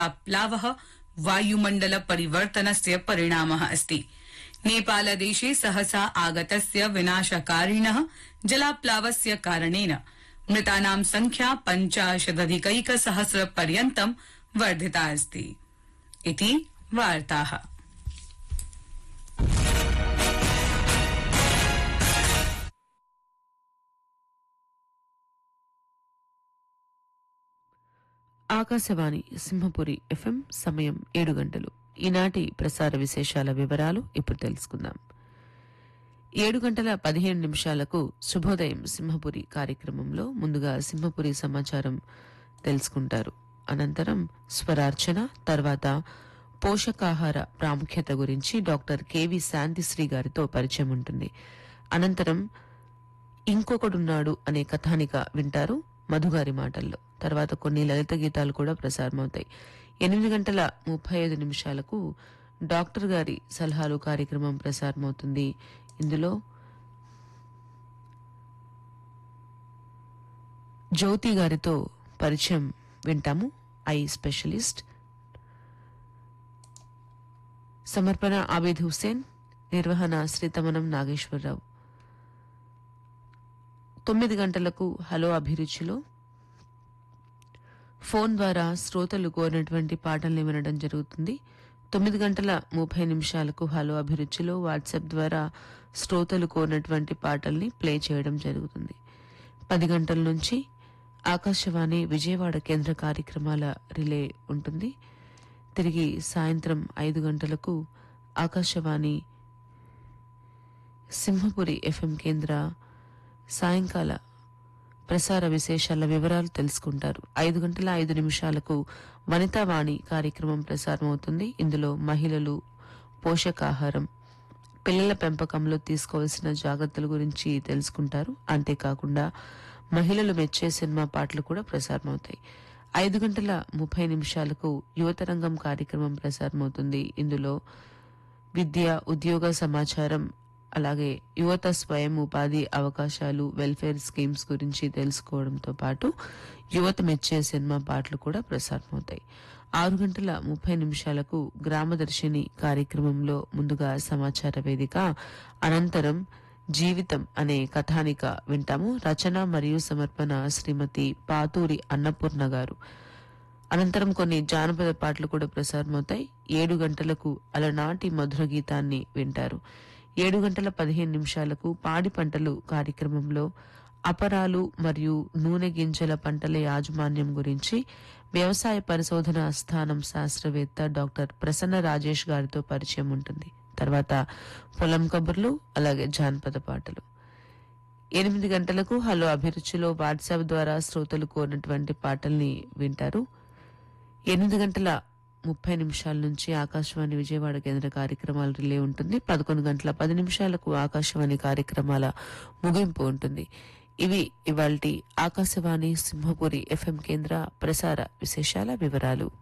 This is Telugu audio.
प्लावः वायुमण्डल परिवर्तनस्य परिणामः अस्ति नेपालदेशे सहसा आगतस्य विनाशकारिणः जलाप्लावस्य कारणेन मृतानां संख्या पञ्चाशदधिकैकसहस्र पर्यन्तं वर्धिता अस्ति इति वार्ताः ఆకాశవాణి సింహపురి ఎఫ్ఎం సమయం ఏడు గంటలు ఈనాటి ప్రసార విశేషాల వివరాలు ఇప్పుడు తెలుసుకుందాం ఏడు గంటల పదిహేను నిమిషాలకు శుభోదయం సింహపురి కార్యక్రమంలో ముందుగా సింహపురి సమాచారం తెలుసుకుంటారు అనంతరం స్వరార్చన తర్వాత పోషకాహార ప్రాముఖ్యత గురించి డాక్టర్ కెవి శాంతిశ్రీ గారితో పరిచయం ఉంటుంది అనంతరం ఇంకొకడున్నాడు అనే కథానిక వింటారు మధుగారి మాటల్లో తర్వాత కొన్ని లలిత గీతాలు కూడా ప్రసారమవుతాయి ఎనిమిది గంటల ముప్పై ఐదు నిమిషాలకు డాక్టర్ గారి సలహాలు కార్యక్రమం ప్రసారమవుతుంది ఇందులో జ్యోతి గారితో పరిచయం వింటాము ఐ స్పెషలిస్ట్ సమర్పణ ఆబిద్ హుస్సేన్ నిర్వహణ శ్రీతమనం నాగేశ్వరరావు తొమ్మిది గంటలకు హలో అభిరుచిలో ఫోన్ ద్వారా శ్రోతలు కోరినటువంటి పాటల్ని వినడం జరుగుతుంది తొమ్మిది గంటల ముప్పై నిమిషాలకు హలో అభిరుచిలో వాట్సాప్ ద్వారా శ్రోతలు కోరినటువంటి పాటల్ని ప్లే చేయడం జరుగుతుంది పది గంటల నుంచి ఆకాశవాణి విజయవాడ కేంద్ర కార్యక్రమాల రిలే ఉంటుంది తిరిగి సాయంత్రం ఐదు గంటలకు ఆకాశవాణి సింహపురి ఎఫ్ఎం కేంద్ర సాయంకాల ప్రసార విశేషాల వివరాలు తెలుసుకుంటారు ఐదు గంటల ఐదు నిమిషాలకు వనితావాణి కార్యక్రమం ప్రసారమవుతుంది ఇందులో మహిళలు పోషకాహారం పిల్లల పెంపకంలో తీసుకోవాల్సిన జాగ్రత్తల గురించి తెలుసుకుంటారు అంతేకాకుండా మహిళలు మెచ్చే సినిమా పాటలు కూడా ప్రసారమవుతాయి ఐదు గంటల ముప్పై నిమిషాలకు యువతరంగం కార్యక్రమం ప్రసారమవుతుంది ఇందులో విద్య ఉద్యోగ సమాచారం అలాగే యువత స్వయం ఉపాధి అవకాశాలు వెల్ఫేర్ స్కీమ్స్ గురించి తెలుసుకోవడంతో పాటు యువత మెచ్చే సినిమా పాటలు కూడా ప్రసారమవుతాయి ఆరు గంటల ముప్పై నిమిషాలకు గ్రామదర్శిని కార్యక్రమంలో ముందుగా సమాచార వేదిక అనంతరం జీవితం అనే కథానిక వింటాము రచన మరియు సమర్పణ శ్రీమతి పాతూరి అన్నపూర్ణ గారు అనంతరం కొన్ని జానపద పాటలు కూడా ప్రసారమవుతాయి ఏడు గంటలకు అలనాటి మధుర గీతాన్ని వింటారు ఏడు గంటల పదిహేను నిమిషాలకు పాడి పంటలు కార్యక్రమంలో అపరాలు మరియు నూనె గింజల పంటల యాజమాన్యం గురించి వ్యవసాయ పరిశోధన స్థానం శాస్త్రవేత్త డాక్టర్ ప్రసన్న రాజేష్ గారితో పరిచయం ఉంటుంది తర్వాత పొలం కబుర్లు అలాగే జానపద పాటలు ఎనిమిది గంటలకు హలో అభిరుచిలో వాట్సాప్ ద్వారా శ్రోతలు కోరినటువంటి పాటల్ని వింటారు ఎనిమిది గంటల ముప్పై నిమిషాల నుంచి ఆకాశవాణి విజయవాడ కేంద్ర కార్యక్రమాలు రిలే ఉంటుంది పదకొండు గంటల పది నిమిషాలకు ఆకాశవాణి కార్యక్రమాల ముగింపు ఉంటుంది ఇవి ఇవాల్టి ఆకాశవాణి సింహపురి ఎఫ్ఎం కేంద్ర ప్రసార విశేషాల వివరాలు